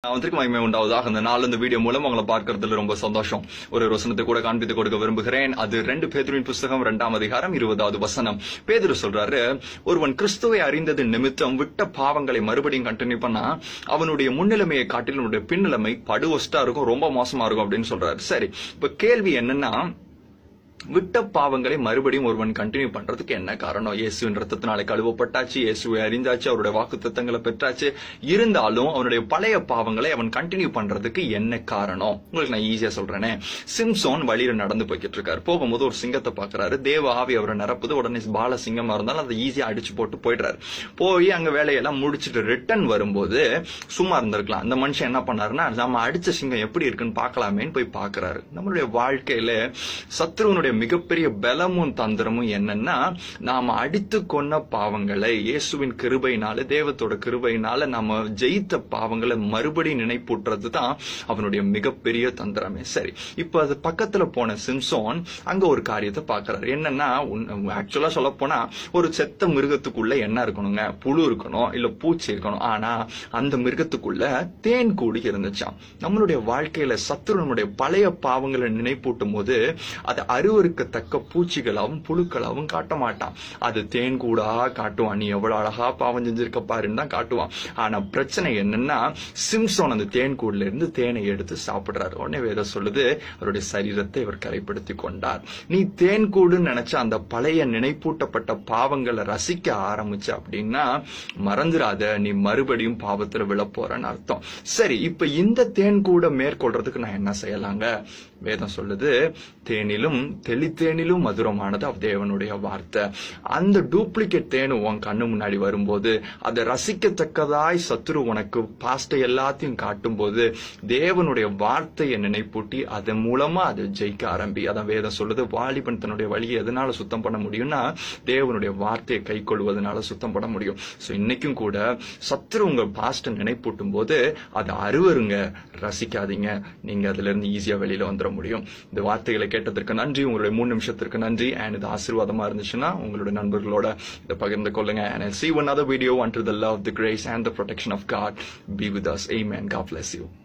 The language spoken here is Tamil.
அவருக்கு மகிமை உண்டாவதாக இந்த நாள் இந்த வீடியோ மூலம் உங்களை பார்க்கறதுல ரொம்ப சந்தோஷம் ஒரு வசனத்தை கூட காண்பித்து கொடுக்க விரும்புகிறேன் அது ரெண்டு பேதுருவின் புஸ்தகம் இரண்டாம் அதிகாரம் இருபதாவது வசனம் பேதுரு சொல்றாரு ஒருவன் கிறிஸ்துவை அறிந்தது நிமித்தம் விட்ட பாவங்களை மறுபடியும் கண்டினியூ பண்ணா அவனுடைய முன்னிலைமையை காட்டிலும் அவனுடைய பின்னிலைமை படுவஸ்டா இருக்கும் ரொம்ப மோசமா இருக்கும் அப்படின்னு சொல்றாரு சரி இப்ப கேள்வி என்னன்னா விட்ட பாவங்களை மறுபடியும் ஒருவன் கண்டினியூ பண்றதுக்கு என்ன காரணம் இயேசுவின் ரத்தத்தினாலே கழுவப்பட்டாச்சு இயேசுவை அறிந்தாச்சு அவருடைய வாக்கு தத்தங்களை பெற்றாச்சு இருந்தாலும் அவனுடைய பழைய பாவங்களை அவன் கண்டினியூ பண்றதுக்கு என்ன காரணம் உங்களுக்கு நான் ஈஸியா சொல்றேனே சிம்சோன் வழியில நடந்து போய்கிட்டு இருக்காரு போகும்போது ஒரு சிங்கத்தை பாக்குறாரு தேவ ஆவி அவரை நிரப்புது உடனே பால சிங்கமா இருந்தாலும் அதை ஈஸியா அடிச்சு போட்டு போயிடுறாரு போய் அங்க வேலையெல்லாம் முடிச்சுட்டு ரிட்டர்ன் வரும்போது சும்மா இருந்திருக்கலாம் அந்த மனுஷன் என்ன பண்ணாருன்னா நம்ம அடிச்ச சிங்கம் எப்படி இருக்குன்னு பார்க்கலாமேன்னு போய் பாக்குறாரு நம்மளுடைய வாழ்க்கையில சத்ருவனுடைய மிகப்பெரிய பலமும் தந்திரமும் என்னன்னா நாம அடித்து கொன்ன பாவங்களை இயேசுவின் கிருபையினால தேவத்தோட கிருபையினால நாம ஜெயித்த பாவங்களை மறுபடியும் நினைப்பூட்டுறது தான் அவனுடைய மிகப்பெரிய தந்திரமே சரி இப்ப அது பக்கத்துல போன சிம்சோன் அங்க ஒரு காரியத்தை பாக்குறாரு என்னன்னா ஆக்சுவலா சொல்ல போனா ஒரு செத்த மிருகத்துக்குள்ள என்ன இருக்கணுங்க புழு இருக்கணும் இல்ல பூச்சி இருக்கணும் ஆனா அந்த மிருகத்துக்குள்ள தேன் கூடி இருந்துச்சாம் நம்மளுடைய வாழ்க்கையில சத்ரு நம்முடைய பழைய பாவங்களை நினைப்பூட்டும் போது அது அருவருக்கத்தக்க பூச்சிகளாவும் புழுக்களாவும் காட்ட மாட்டான் அது தேன் கூடா காட்டுவான் நீ எவ்வளவு அழகா பாவம் செஞ்சிருக்க பாருன்னு தான் காட்டுவான் ஆனா பிரச்சனை என்னன்னா சிம்சோன் அந்த தேன் கூடுல இருந்து தேனை எடுத்து சாப்பிடுறாரு உடனே வேதம் சொல்லுது அவருடைய சரீரத்தை இவர் கரைப்படுத்தி கொண்டார் நீ தேன் கூடுன்னு நினைச்ச அந்த பழைய நினைப்பூட்டப்பட்ட பாவங்களை ரசிக்க ஆரம்பிச்ச அப்படின்னா மறந்துடாத நீ மறுபடியும் பாவத்துல விழ போறன்னு அர்த்தம் சரி இப்ப இந்த தேன் கூட மேற்கொள்றதுக்கு நான் என்ன செய்யலாங்க வேதம் சொல்லுது தேனிலும் தெளித்தேனிலும் மதுரமானது அவ் தேவனுடைய வார்த்தை அந்த டூப்ளிகேட் தேனு உன் கண்ணு முன்னாடி வரும்போது அதை ரசிக்கத்தக்கதாய் சத்துரு உனக்கு பாஸ்ட எல்லாத்தையும் காட்டும் போது தேவனுடைய வார்த்தையை நினைப்பூட்டி அதன் மூலமா அதை ஜெயிக்க ஆரம்பி அதான் வேதம் சொல்லுது வாலிபன் தன்னுடைய வழியை எதனால சுத்தம் பண்ண முடியும்னா தேவனுடைய வார்த்தையை கை கொள்வதனால சுத்தம் பண்ண முடியும் சோ இன்னைக்கும் கூட சத்துரு உங்க பாஸ்ட நினைப்பூட்டும் போது அதை அருவருங்க ரசிக்காதீங்க நீங்க அதுல இருந்து ஈஸியா வெளியில வந்துட முடியும் இந்த வார்த்தைகளை கேட்டதற்கு நன்றி உங்களுடைய மூணு நிமிஷத்திற்கு நன்றி அண்ட் இது ஆசீர்வாதமா இருந்துச்சுன்னா உங்களுடைய நண்பர்களோட இதை பகிர்ந்து கொள்ளுங்க and see one other video until the love the grace and the protection of God be with us amen God bless you